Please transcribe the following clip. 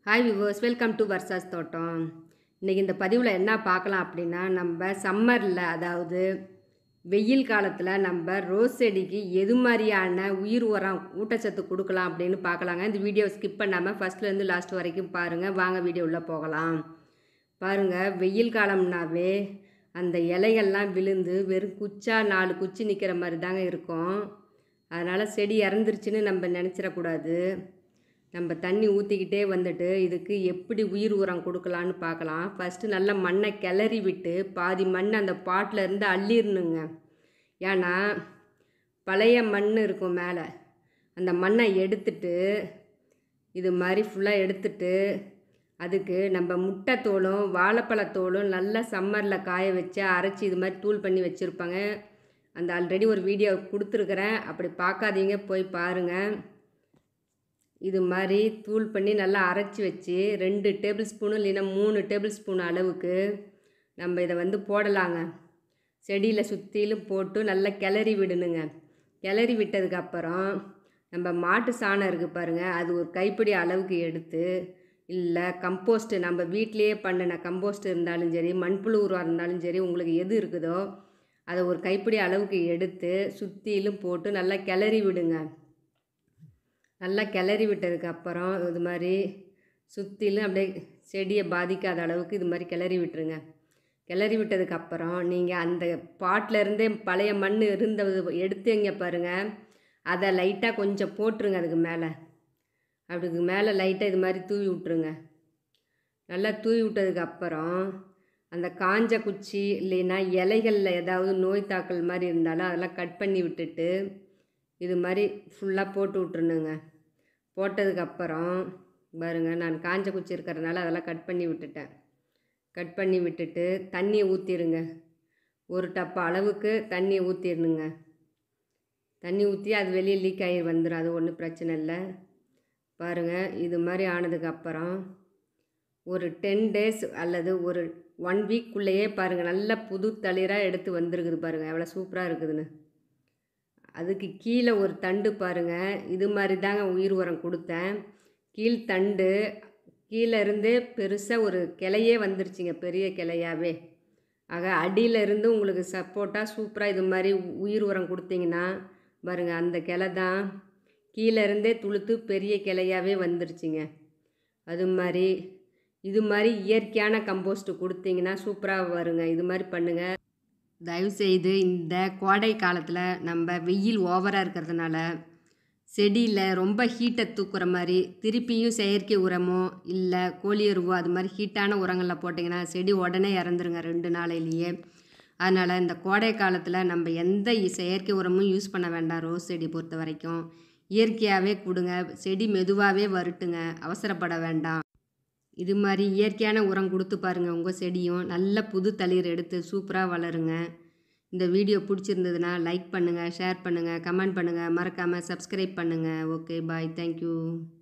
hi viewers welcome to Varsha's தோட்டம் இன்றைக்கி இந்த பதிவில் என்ன பார்க்கலாம் அப்படின்னா நம்ம சம்மரில் அதாவது வெயில் காலத்தில் நம்ம ரோஸ் செடிக்கு எது மாதிரியான உயிர் உரம் ஊட்டச்சத்து கொடுக்கலாம் அப்படின்னு பார்க்கலாங்க இந்த வீடியோ ஸ்கிப் பண்ணாமல் ஃபஸ்ட்லேருந்து லாஸ்ட் வரைக்கும் பாருங்கள் வாங்க வீடியோ உள்ளே போகலாம் பாருங்கள் வெயில் காலம்னாவே அந்த இலைகள்லாம் விழுந்து வெறும் குச்சா நாலு குச்சி நிற்கிற மாதிரி தாங்க இருக்கும் அதனால் செடி இறந்துருச்சுன்னு நம்ம நினச்சிடக்கூடாது நம்ம தண்ணி ஊற்றிக்கிட்டே வந்துட்டு இதுக்கு எப்படி உயிர் உரம் கொடுக்கலான்னு பார்க்கலாம் ஃபஸ்ட்டு நல்லா மண்ணை கிளறி விட்டு பாதி மண் அந்த பாட்டில் இருந்து அள்ளிடணுங்க ஏன்னா பழைய மண் இருக்கும் மேலே அந்த மண்ணை எடுத்துட்டு இது மாதிரி ஃபுல்லாக எடுத்துட்டு அதுக்கு நம்ம முட்டைத்தோலும் வாழைப்பழத்தோலும் நல்லா சம்மரில் காய வச்சு அரைச்சி இது மாதிரி தூள் பண்ணி வச்சுருப்பாங்க அந்த ஆல்ரெடி ஒரு வீடியோ கொடுத்துருக்குறேன் அப்படி பார்க்காதீங்க போய் பாருங்கள் இது மாதிரி தூள் பண்ணி நல்லா அரைச்சி வச்சு ரெண்டு டேபிள் ஸ்பூனு இல்லைன்னா மூணு டேபிள் ஸ்பூன் அளவுக்கு நம்ம இதை வந்து போடலாங்க செடியில் சுற்றிலும் போட்டு நல்லா கிளறி விடணுங்க கிளறி விட்டதுக்கப்புறம் நம்ம மாட்டு சாணம் இருக்குது பாருங்கள் அது ஒரு கைப்பிடி அளவுக்கு எடுத்து இல்லை கம்போஸ்ட்டு நம்ம வீட்டிலையே பண்ணின கம்போஸ்ட் இருந்தாலும் சரி மண்புழு உரம் இருந்தாலும் சரி உங்களுக்கு எது இருக்குதோ அதை ஒரு கைப்பிடி அளவுக்கு எடுத்து சுற்றிலும் போட்டு நல்லா கிளறி விடுங்க நல்லா கிளறி விட்டதுக்கப்புறம் இது மாதிரி சுற்றிலும் அப்படியே செடியை பாதிக்காத அளவுக்கு இது மாதிரி கிளறி விட்டுருங்க கிளறி விட்டதுக்கப்புறம் நீங்கள் அந்த பாட்டில் இருந்தே பழைய மண் இருந்தது எடுத்தீங்க பாருங்கள் அதை லைட்டாக கொஞ்சம் போட்டுருங்க அதுக்கு மேலே அதுக்கு மேலே லைட்டாக இது மாதிரி தூவி விட்ருங்க நல்லா தூவி விட்டதுக்கப்புறம் அந்த காஞ்ச குச்சி இல்லைன்னா இலைகளில் ஏதாவது நோய் தாக்கல் மாதிரி இருந்தாலும் அதெல்லாம் கட் பண்ணி விட்டுட்டு இது மாதிரி ஃபுல்லாக போட்டு விட்ருணுங்க போட்டதுக்கப்புறம் பாருங்க நான் காஞ்ச குச்சி இருக்கிறதுனால அதெல்லாம் கட் பண்ணி விட்டுட்டேன் கட் பண்ணி விட்டுட்டு தண்ணியை ஊற்றிடுங்க ஒரு டப்பா அளவுக்கு தண்ணியை ஊற்றிடணுங்க தண்ணி ஊற்றி அது வெளியே லீக் ஆகி வந்துடும் அது ஒன்றும் பிரச்சனை இல்லை பாருங்கள் இது மாதிரி ஆனதுக்கப்புறம் ஒரு டென் டேஸ் அல்லது ஒரு ஒன் வீக்குள்ளேயே பாருங்கள் நல்ல புது தளிராக எடுத்து வந்திருக்குது பாருங்கள் எவ்வளோ சூப்பராக இருக்குதுன்னு அதுக்கு கீழே ஒரு தண்டு பாருங்கள் இது மாதிரி தாங்க உயிர் உரம் கொடுத்தேன் கீழ் தண்டு கீழே இருந்தே பெருசாக ஒரு கிளையே வந்துருச்சுங்க பெரிய கிளையாவே ஆக அடியில் இருந்து உங்களுக்கு சப்போர்ட்டாக சூப்பராக இது மாதிரி உயிர் உரம் கொடுத்தீங்கன்னா பாருங்கள் அந்த கிளை தான் கீழே இருந்தே துளுத்து பெரிய கிளையாவே வந்துருச்சுங்க அது மாதிரி இது மாதிரி இயற்கையான கம்போஸ்ட் கொடுத்தீங்கன்னா சூப்பராக வருங்க இது மாதிரி பண்ணுங்கள் தயவுசெய்து இந்த கோடை காலத்தில் நம்ம வெயில் ஓவராக இருக்கிறதுனால செடியில் ரொம்ப ஹீட்டை தூக்குற மாதிரி திருப்பியும் செயற்கை உரமோ இல்லை கோழி எருவோ அது மாதிரி ஹீட்டான உரங்களில் போட்டிங்கன்னா செடி உடனே இறந்துருங்க ரெண்டு நாளையிலேயே அதனால் இந்த கோடை காலத்தில் நம்ம எந்த செயற்கை உரமும் யூஸ் பண்ண வேண்டாம் ரோஸ் செடி பொறுத்த வரைக்கும் இயற்கையாகவே கொடுங்க செடி மெதுவாகவே வருட்டுங்க அவசரப்பட வேண்டாம் இது மாதிரி இயற்கையான உரம் கொடுத்து பாருங்கள் உங்கள் செடியும் நல்ல புது தளிர் எடுத்து சூப்பராக வளருங்க இந்த வீடியோ பிடிச்சிருந்ததுன்னா லைக் பண்ணுங்கள் ஷேர் பண்ணுங்கள் கமெண்ட் பண்ணுங்கள் மறக்காமல் சப்ஸ்கிரைப் பண்ணுங்கள் ஓகே பாய் தேங்க்யூ